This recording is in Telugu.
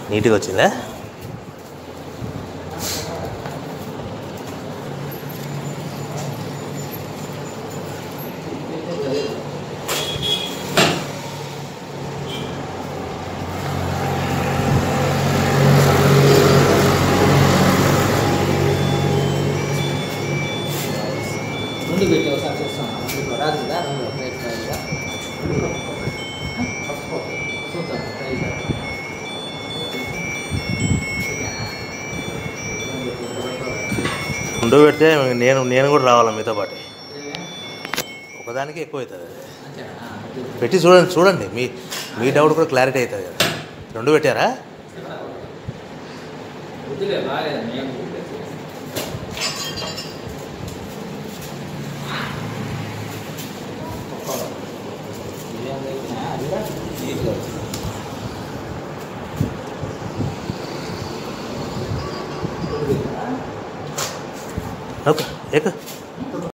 నీట్గా వచ్చిందా ముందు పెట్టి ఒకసారి చూస్తాం ఇప్పుడు రాదు కదా రెండు ప్లేట్ ఫ్రైగా చూద్దాం ఫ్రైగా ముందు పెడితే నేను నేను కూడా రావాలా మీతో పాటు ఒకదానికి ఎక్కువ అవుతుంది అంతేనా పెట్టి చూడండి చూడండి మీ మీ డౌట్ కూడా క్లారిటీ అవుతుంది కదా రెండు పెట్టారా వద్దులే బాగాలేదు మేము ఓకే ఎక్క